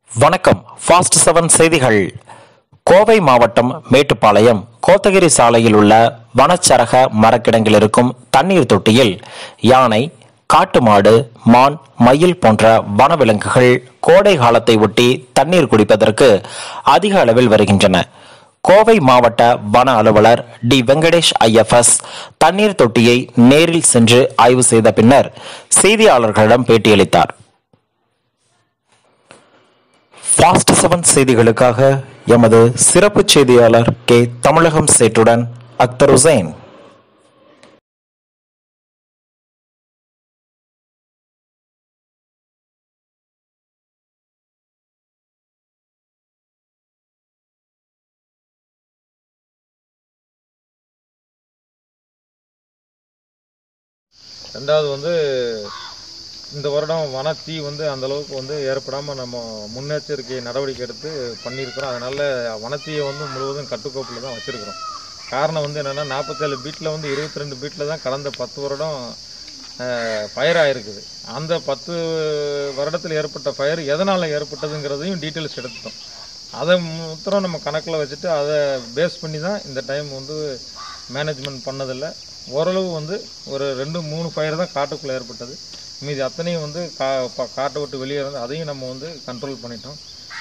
வணக்கம் fast seven செய்திகள் கோவை மாவட்டம் மேட்டுப்பாளையம் கோத்தகிரி சாலையில் உள்ள வனச்சரக மரக்கிடங்கில் இருக்கும் தண்ணீர் தொட்டியில் யானை காட்டு மாடு மான் மயில் போன்ற வனவிலங்குகள் கோடை காலத்தை ஒட்டி தண்ணீர் குடிப்பதற்கு அதிக அளவில் வருகின்றன கோவை மாவட்ட வன அலுவலர் டி வெங்கடேஷ் ஐஎஃப்எஸ் தண்ணீர் தொட்டியை நேரில் சென்று ஆய்வு செய்த பின்னர் செய்தியாளர்களிடம் பேட்டியளித்தார் ஃபாஸ்ட் செவன் செய்திகளுக்காக எமது சிறப்பு செய்தியாளர் கே தமிழகம் சேட்டுடன் அக்தர் ஹுசைன் ரெண்டாவது வந்து இந்த வருடம் வன தீ வந்து அந்த அளவுக்கு வந்து ஏற்படாமல் நம்ம முன்னெச்சரிக்கை நடவடிக்கை எடுத்து பண்ணியிருக்கிறோம் அதனால வனத்தீயை வந்து முழுவதும் கட்டுக்கோப்பில் தான் வச்சுருக்கிறோம் காரணம் வந்து என்னென்னா நாற்பத்தேழு பீட்டில் வந்து இருபத்தி ரெண்டு பீட்டில் தான் கடந்த பத்து வருடம் ஃபயர் ஆயிருக்குது அந்த பத்து வருடத்தில் ஏற்பட்ட ஃபயர் எதனால் ஏற்பட்டதுங்கிறதையும் டீட்டெயில்ஸ் எடுத்துட்டோம் அதை மாத்திரம் நம்ம கணக்கில் வச்சுட்டு அதை பேஸ் பண்ணி தான் இந்த டைம் வந்து மேனேஜ்மெண்ட் பண்ணதில்லை ஓரளவு வந்து ஒரு ரெண்டு மூணு ஃபயர் தான் காட்டுக்குள்ளே ஏற்பட்டது மீதி அத்தனையும் வந்து கா ப- காட்டை விட்டு வெளியே இருந்து அதையும் நம்ம வந்து கண்ட்ரோல் பண்ணிட்டோம்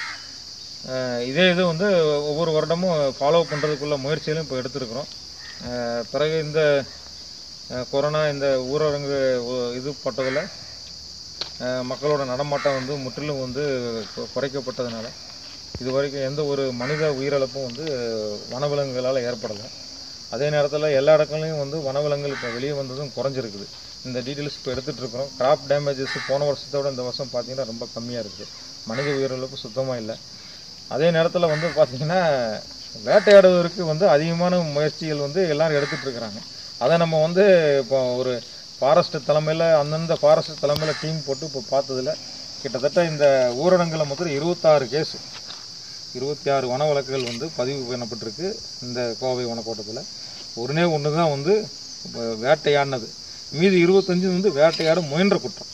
அஹ் இதே இது வந்து ஒவ்வொரு வருடமும் ஃபாலோ பண்ணுறதுக்குள்ள முயற்சிகளையும் இப்போ எடுத்திருக்கிறோம் அஹ் பிறகு இந்த அஹ் கொரோனா இந்த ஊரடங்கு ஒ- இது பட்டதில் மக்களோட நடமாட்டம் வந்து முற்றிலும் வந்து கு- குறைக்கப்பட்டதுனால இது வரைக்கும் எந்த ஒரு மனித உயிரிழப்பும் வந்து வனவிலங்குகளால் ஏற்படலை அதே நேரத்தில் எல்லா இடங்களையும் வந்து வனவிலங்குகள் இப்போ வெளியே வந்ததும் குறைஞ்சிருக்குது இந்த டீட்டெயில்ஸ் இப்போ எடுத்துகிட்டு இருக்கிறோம் கிராப் டேமேஜஸ் போன வருஷத்தோட இந்த வருஷம் பார்த்தீங்கன்னா ரொம்ப கம்மியாக இருக்குது மனித உயிரிழப்பு சுத்தமாக இல்லை அதே நேரத்தில் வந்து பார்த்தீங்கன்னா வேட்டையாடுவதற்கு வந்து அதிகமான முயற்சிகள் வந்து எல்லாரும் எடுத்துகிட்டு இருக்கிறாங்க அதை நம்ம வந்து இப்போ ஒரு ஃபாரஸ்ட் தலைமையில் அந்தந்த ஃபாரஸ்ட் தலைமையில் டீம் போட்டு இப்போ பார்த்ததுல கிட்டத்தட்ட இந்த ஊரடங்கில் மொத்தம் இருபத்தாறு கேஸ் இருபத்தி ஆறு வன வழக்குகள் வந்து பதிவு பண்ணப்பட்டிருக்கு இந்த கோவை வனக்கோட்டத்தில் ஒருனே ஒன்று தான் வந்து வ- வேட்டையாடினது மீதி இருபத்தஞ்சு வந்து வேட்டையாட முயன்ற குற்றம்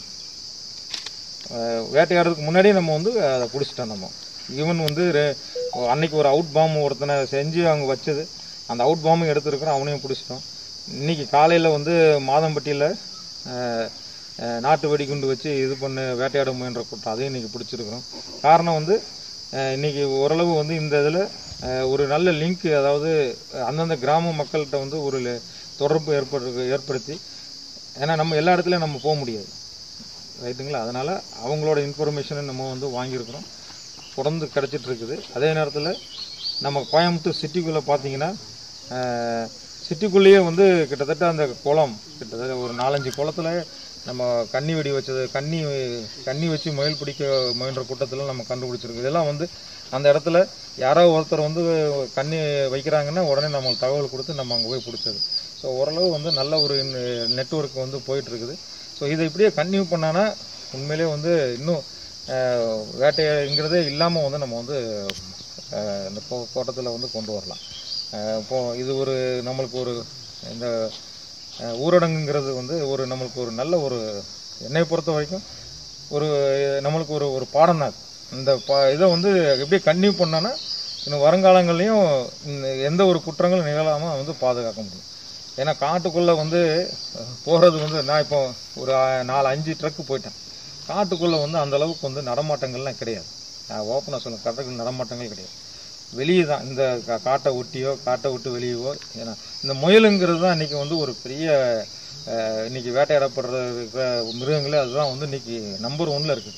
அஹ் வேட்டையாடுறதுக்கு முன்னாடியே நம்ம வந்து அதை பிடிச்சிட்டோம் நம்ம ஈவன் வந்து ரெ- அன்னைக்கு ஒரு அவுட் பாம் ஒருத்தனை செஞ்சு அவங்க வச்சது அந்த அவுட் பாம்பும் எடுத்துருக்கிறோம் அவனையும் பிடிச்சிட்டோம் இன்னைக்கு காலையில் வந்து மாதம்பட்டியில் அஹ், அஹ், நாட்டு வெடிகுண்டு வச்சு இது பண்ண வேட்டையாட முயன்ற கூட்டம் அதையும் இன்னைக்கு பிடிச்சிருக்கிறோம் காரணம் வந்து அஹ், இன்னைக்கு ஓரளவு வந்து இந்த இதில் ஒரு நல்ல லிங்க் அதாவது அஹ், அந்தந்த கிராம மக்கள்கிட்ட வந்து ஒரு ல- தொடர்பு ஏற்படு ஏற்படுத்தி ஏன்னா நம்ம எல்லா இடத்துலையும் நம்ம போக முடியாது ரைட்டுங்களா அதனால் அவங்களோட இன்ஃபர்மேஷனை நம்ம வந்து வாங்கியிருக்கிறோம் தொடர்ந்து கிடச்சிட்டு இருக்குது அதே நேரத்தில் நம்ம கோயம்புத்தூர் சிட்டிக்குள்ளே பார்த்தீங்கன்னா சிட்டிக்குள்ளேயே வந்து கிட்டத்தட்ட அந்த குளம் கிட்டத்தட்ட ஒரு நாலஞ்சு குளத்துல நம்ம கன்னி வெடி வச்சது கன்னி கன்னி வச்சு முயல் பிடிக்க முயன்ற கூட்டத்தில் நம்ம கண்டுபிடிச்சிருக்கு இதெல்லாம் வந்து அந்த இடத்துல யாரோ ஒருத்தர் வந்து கன்னி வைக்கிறாங்கன்னா உடனே நம்மளுக்கு தகவல் கொடுத்து நம்ம அங்கே போய் பிடிச்சது ஸோ ஓரளவு வந்து நல்ல ஒரு நெட்வொர்க் வந்து போயிட்டு இருக்குது ஸோ இதை இப்படியே கன்டினியூ பண்ணானா உண்மையிலேயே வந்து இன்னும் அஹ், வேட்டைங்கிறதே இல்லாமல் வந்து நம்ம வந்து அஹ், இந்த கோ கோட்டத்தில் வந்து கொண்டு வரலாம் அஹ், இப்போ இது ஒரு நம்மளுக்கு ஒரு இந்த அஹ், ஊரடங்குங்கிறது வந்து ஒரு நம்மளுக்கு ஒரு நல்ல ஒரு என்னை பொறுத்த வரைக்கும் ஒரு நம்மளுக்கு ஒரு ஒரு பாடம் தான் இந்த பா இதை வந்து எப்படியே கன்டினியூ பண்ணோன்னா இன்னும் வருங்காலங்கள்லையும் இந்த எந்த ஒரு குற்றங்களும் நிகழாமல் வந்து பாதுகாக்க முடியும் ஏன்னா காட்டுக்குள்ளே வந்து போகிறது வந்து நான் இப்போ ஒரு அஹ், நாலு அஞ்சு ட்ரக்கு போயிட்டேன் காட்டுக்குள்ளே வந்து அந்த அளவுக்கு வந்து நடமாட்டங்கள்லாம் கிடையாது நான் ஓப்பனாக சொல்லுங்கள் காட்டுக்குள்ள நடமாட்டங்கள் கிடையாது வெளியே தான் இந்த கா- காட்டை ஒட்டியோ காட்டை விட்டு வெளியவோ ஏன்னா இந்த முயலுங்கிறது தான் இன்றைக்கி வந்து ஒரு பெரிய அஹ், இன்னைக்கு வேட்டையாடப்படுற இருக்கிற மிருகங்களே அதுதான் வந்து இன்னைக்கு நம்பர் ஒன்ல இருக்குது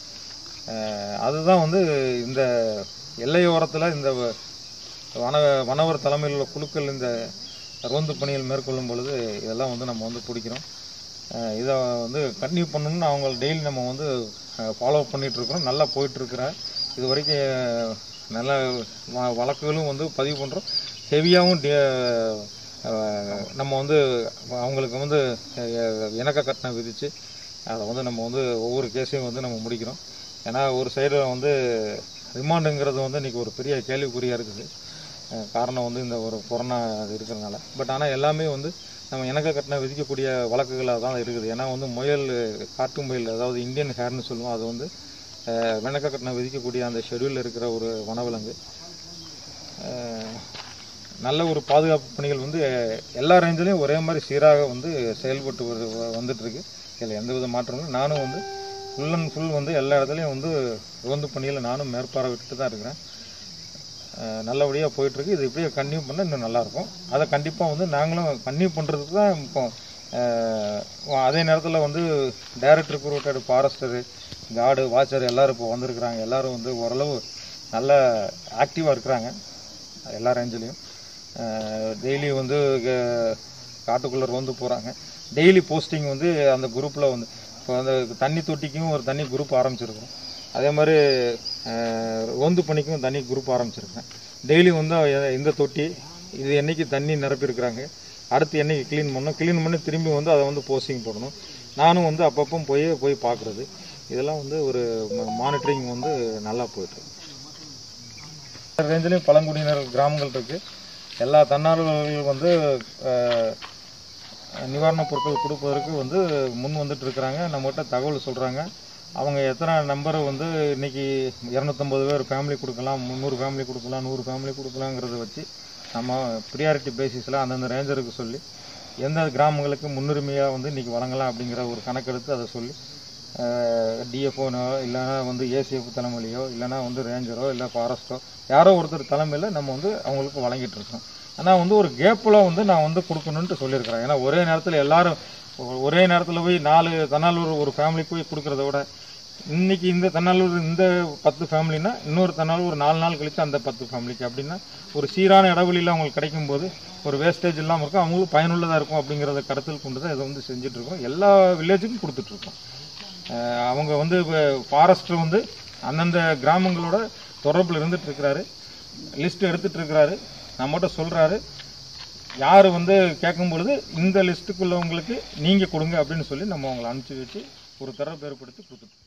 அஹ், அதுதான் வந்து இந்த எல்லையோரத்தில் இந்த வ- வன வனவர் தலைமையில் உள்ள குழுக்கள் இந்த ரோந்து பணிகள் மேற்கொள்ளும் பொழுது இதெல்லாம் வந்து நம்ம வந்து பிடிக்கிறோம் அஹ் இதை வந்து கன்டினியூ பண்ணணும்னு அவங்க டெய்லி நம்ம வந்து ஃபாலோ பண்ணிட்டு இருக்கிறோம் நல்லா போயிட்டு இருக்கிறேன் இது வரைக்கும் அஹ், நல்ல வ- வழக்குகளும் வந்து பதிவு பண்ணுறோம் ஹெவியாகவும் நம்ம வந்து அவங்களுக்கு வந்து அஹ், இணக்க கட்டணம் விதித்து அதை வந்து நம்ம வந்து ஒவ்வொரு கேஸையும் வந்து நம்ம முடிக்கிறோம் ஏன்னா ஒரு சைடு வந்து ரிமாண்டுங்கிறது வந்து இன்றைக்கி ஒரு பெரிய கேள்விக்குறியாக இருக்குது அஹ் காரணம் வந்து இந்த ஒரு கொரோனா இது இருக்கிறதுனால பட் ஆனால் எல்லாமே வந்து நம்ம இணக்க கட்டணம் விதிக்கக்கூடிய வழக்குகளாக தான் இருக்குது ஏன்னா வந்து முயல் காட்டு முயல் அதாவது இந்தியன் ஹேர்னு சொல்லுவோம் அது வந்து வெண்ணக்கட்டணம் விதிக்கக்கூடிய அந்த ஷெடியூலில் இருக்கிற ஒரு வனவிலங்கு அஹ், நல்ல ஒரு பாதுகாப்பு பணிகள் வந்து அஹ், எல்லா ரேஞ்சிலையும் ஒரே மாதிரி சீராக வந்து செயல்பட்டு வரு- வ- வந்துட்டு இருக்கு இதில் எந்த வித மாற்றமும் இல்லை. நானும் வந்து ஃபுல் அண்ட் ஃபுல் வந்து எல்லா இடத்துலையும் வந்து ரோந்து பணிகளை நானும் மேற்பார்வையிட்டு தான் இருக்கிறேன் நல்லபடியாக போயிட்டுருக்கு இது இப்படியே கன்டினியூ பண்ணால் இன்னும் நல்லாயிருக்கும் அதை கண்டிப்பாக வந்து நாங்களும் கன்டினியூ பண்ணுறதுக்கு தான் இப்போ அஹ், அதே நேரத்தில் வந்து direct recruited forester guard watcher எல்லாரும் இப்போ வந்திருக்கிறாங்க எல்லாரும் வந்து ஓரளவு நல்ல ஆக்டிவாக இருக்கிறாங்க எல்லா ரேஞ்சிலையும் டெய்லி வந்து க- காட்டுக்குள்ளே ரோந்து போகிறாங்க டெய்லி போஸ்டிங் வந்து அந்த குரூப்பில் வந்து இப்போ அந்த தண்ணி தொட்டிக்கும் ஒரு தனி குரூப் ஆரம்பிச்சிருக்கோம் அதே மாதிரி அஹ், ரோந்து பணிக்கும் தனி குரூப் ஆரம்பிச்சிருக்கேன் டெய்லி வந்து எ- இந்த தொட்டி இது என்னைக்கு தண்ணி நிரப்பியிருக்கிறாங்க அடுத்து என்னைக்கு க்ளீன் பண்ணணும் க்ளீன் பண்ணி திரும்பி வந்து அதை வந்து போஸ்டிங் போடணும் நானும் வந்து அப்பப்போ போய் போய் பார்க்குறது இதெல்லாம் வந்து ஒரு மானிட்டரிங் வந்து நல்லா போயிட்டுருக்கு ரேஞ்சிலையும் பழங்குடியினர் கிராமங்கள் இருக்குது எல்லா தன்னார்வலர்கள் வந்து அஹ், நிவாரணப் பொருட்கள் கொடுப்பதற்கு வந்து முன் வந்துட்டு இருக்கிறாங்க நம்மகிட்ட தகவல் சொல்கிறாங்க அவங்க எத்தனை நம்பரை வந்து இன்னைக்கு இரநூத்தம்பது பேர் ஃபேமிலி கொடுக்கலாம் முந்நூறு ஃபேமிலி கொடுக்கலாம் நூறு ஃபேமிலி கொடுக்கலாங்கிறத வச்சு நம்ம ப்ரியாரிட்டி பேசிஸில் அந்தந்த ரேஞ்சருக்கு சொல்லி எந்த கிராமங்களுக்கு முன்னுரிமையாக வந்து இன்றைக்கி வழங்கலாம் அப்படிங்கிற ஒரு கணக்கெடுத்து அதை சொல்லி டிஎஃப்ஓனோ இல்லைன்னா வந்து ஏசிஎஃப் தலைமையிலையோ இல்லைன்னா வந்து ரேஞ்சரோ இல்லை ஃபாரஸ்ட்டோ யாரோ ஒருத்தர் தலைமையில் நம்ம வந்து அவங்களுக்கு வழங்கிட்டு இருக்கோம் ஆனால் வந்து ஒரு கேப்பில் வந்து நான் வந்து கொடுக்கணுன்ட்டு சொல்லியிருக்கிறேன் ஏன்னா ஒரே நேரத்தில் எல்லாரும் ஒ- ஒரே நேரத்தில் போய் நாலு தன்னாலூர் ஒரு ஃபேமிலிக்கு போய் கொடுக்கறத விட இன்னைக்கு இந்த தன்னாலூர் இந்த பத்து ஃபேமிலினா இன்னொரு தன்னாலூர் ஒரு நாலு நாள் கழிச்சு அந்த பத்து ஃபேமிலிக்கு அப்படின்னா ஒரு சீரான இடைவெளியில் அவங்களுக்கு கிடைக்கும் போது ஒரு வேஸ்டேஜ் இல்லாமல் இருக்கும் அவங்களுக்கு பயனுள்ளதாக இருக்கும் அப்படிங்கிறத கருத்தில் கொண்டு தான் இதை வந்து செஞ்சுட்டு இருக்கோம் எல்லா வில்லேஜுக்கும் கொடுத்துட்ருக்கோம் அஹ் அவங்க வந்து ஃபாரஸ்டர் வந்து அந்தந்த கிராமங்களோட தொடர்பில் இருந்துட்டு இருக்கிறாரு லிஸ்ட் எடுத்துட்டு இருக்கிறாரு நம்மகிட்ட சொல்றாரு யார் வந்து கேட்கும் பொழுது இந்த லிஸ்ட்டுக்குள்ளவங்களுக்கு நீங்கள் கொடுங்க அப்படின்னு சொல்லி நம்ம அவங்களை அனுப்பிச்சி வச்சு ஒரு தரப்பு ஏற்படுத்தி கொடுத்துட்டு